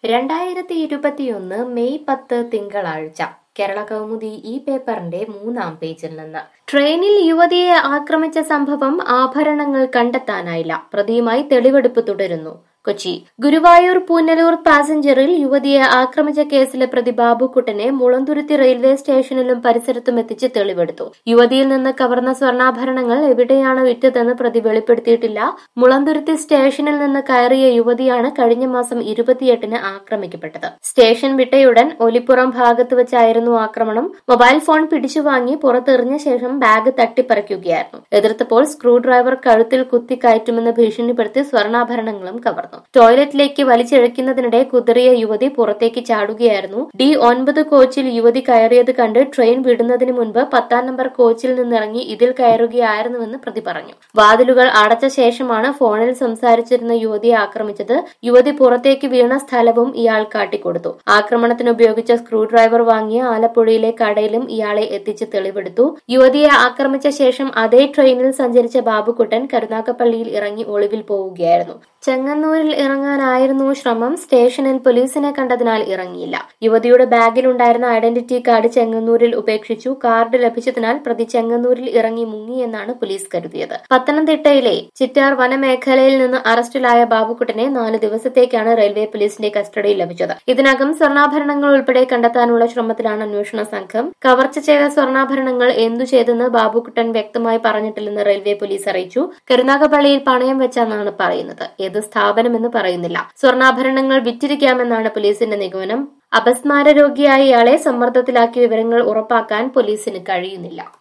രണ്ടായിരത്തി ഇരുപത്തിയൊന്ന് മെയ് പത്ത് തിങ്കളാഴ്ച കേരള കൗമുദി ഈ പേപ്പറിന്റെ മൂന്നാം പേജിൽ നിന്ന് ട്രെയിനിൽ യുവതിയെ ആക്രമിച്ച സംഭവം ആഭരണങ്ങൾ കണ്ടെത്താനായില്ല പ്രതിയുമായി തെളിവെടുപ്പ് തുടരുന്നു കൊച്ചി ഗുരുവായൂർ പൂനലൂർ പാസഞ്ചറിൽ യുവതിയെ ആക്രമിച്ച കേസിലെ പ്രതി ബാബുക്കുട്ടനെ മുളന്തുരുത്തി റെയിൽവേ സ്റ്റേഷനിലും പരിസരത്തും എത്തിച്ച് തെളിവെടുത്തു യുവതിയിൽ നിന്ന് കവർന്ന സ്വർണ്ണാഭരണങ്ങൾ എവിടെയാണ് വിറ്റതെന്ന് പ്രതി വെളിപ്പെടുത്തിയിട്ടില്ല മുളന്തുരുത്തി സ്റ്റേഷനിൽ നിന്ന് കയറിയ യുവതിയാണ് കഴിഞ്ഞ മാസം ഇരുപത്തിയെട്ടിന് ആക്രമിക്കപ്പെട്ടത് സ്റ്റേഷൻ വിട്ടയുടൻ ഒലിപ്പുറം ഭാഗത്ത് വെച്ചായിരുന്നു ആക്രമണം മൊബൈൽ ഫോൺ പിടിച്ചുവാങ്ങി പുറത്തെറിഞ്ഞ ശേഷം ബാഗ് തട്ടിപ്പറിക്കുകയായിരുന്നു എതിർത്തപ്പോൾ സ്ക്രൂ ഡ്രൈവർ കഴുത്തിൽ കുത്തി കയറ്റുമെന്ന് ഭീഷണിപ്പെടുത്തി സ്വർണ്ണാഭരണങ്ങളും കവർന്നു ടോയ്ലറ്റിലേക്ക് വലിച്ചിഴയ്ക്കുന്നതിനിടെ കുതിറിയ യുവതി പുറത്തേക്ക് ചാടുകയായിരുന്നു ഡി ഒൻപത് കോച്ചിൽ യുവതി കയറിയത് കണ്ട് ട്രെയിൻ വിടുന്നതിന് മുൻപ് പത്താം നമ്പർ കോച്ചിൽ നിന്നിറങ്ങി ഇതിൽ കയറുകയായിരുന്നുവെന്ന് പ്രതി പറഞ്ഞു വാതിലുകൾ അടച്ച ശേഷമാണ് ഫോണിൽ സംസാരിച്ചിരുന്ന യുവതിയെ ആക്രമിച്ചത് യുവതി പുറത്തേക്ക് വീണ സ്ഥലവും ഇയാൾ കാട്ടിക്കൊടുത്തു ആക്രമണത്തിന് ഉപയോഗിച്ച സ്ക്രൂ ഡ്രൈവർ വാങ്ങിയ ആലപ്പുഴയിലെ കടയിലും ഇയാളെ എത്തിച്ച് തെളിവെടുത്തു യുവതിയെ ആക്രമിച്ച ശേഷം അതേ ട്രെയിനിൽ സഞ്ചരിച്ച ബാബുക്കുട്ടൻ കരുനാഗപ്പള്ളിയിൽ ഇറങ്ങി ഒളിവിൽ പോവുകയായിരുന്നു ചെങ്ങന്നൂരിൽ ഇറങ്ങാനായിരുന്നു ശ്രമം സ്റ്റേഷനിൽ പോലീസിനെ കണ്ടതിനാൽ ഇറങ്ങിയില്ല യുവതിയുടെ ബാഗിലുണ്ടായിരുന്ന ഐഡന്റിറ്റി കാർഡ് ചെങ്ങന്നൂരിൽ ഉപേക്ഷിച്ചു കാർഡ് ലഭിച്ചതിനാൽ പ്രതി ചെങ്ങന്നൂരിൽ ഇറങ്ങി മുങ്ങിയെന്നാണ് പോലീസ് കരുതിയത് പത്തനംതിട്ടയിലെ ചിറ്റാർ വനമേഖലയിൽ നിന്ന് അറസ്റ്റിലായ ബാബുക്കുട്ടനെ നാല് ദിവസത്തേക്കാണ് റെയിൽവേ പോലീസിന്റെ കസ്റ്റഡിയിൽ ലഭിച്ചത് ഇതിനകം സ്വർണ്ണാഭരണങ്ങൾ ഉൾപ്പെടെ കണ്ടെത്താനുള്ള ശ്രമത്തിലാണ് അന്വേഷണ സംഘം കവർച്ച ചെയ്ത സ്വർണ്ണാഭരണങ്ങൾ എന്തു ചെയ്തെന്ന് ബാബുക്കുട്ടൻ വ്യക്തമായി പറഞ്ഞിട്ടില്ലെന്ന് റെയിൽവേ പോലീസ് അറിയിച്ചു കരുനാഗപ്പള്ളിയിൽ പണയം വെച്ചാണ് പറയുന്നത് ഏത് സ്ഥാപനമെന്ന് പറയുന്നില്ല സ്വർണ്ണാഭരണങ്ങൾ വിറ്റിരിക്കാമെന്നാണ് പോലീസിന്റെ നിഗമനം അപസ്മാര രോഗിയായ ഇയാളെ സമ്മർദ്ദത്തിലാക്കിയ വിവരങ്ങൾ ഉറപ്പാക്കാൻ പോലീസിന് കഴിയുന്നില്ല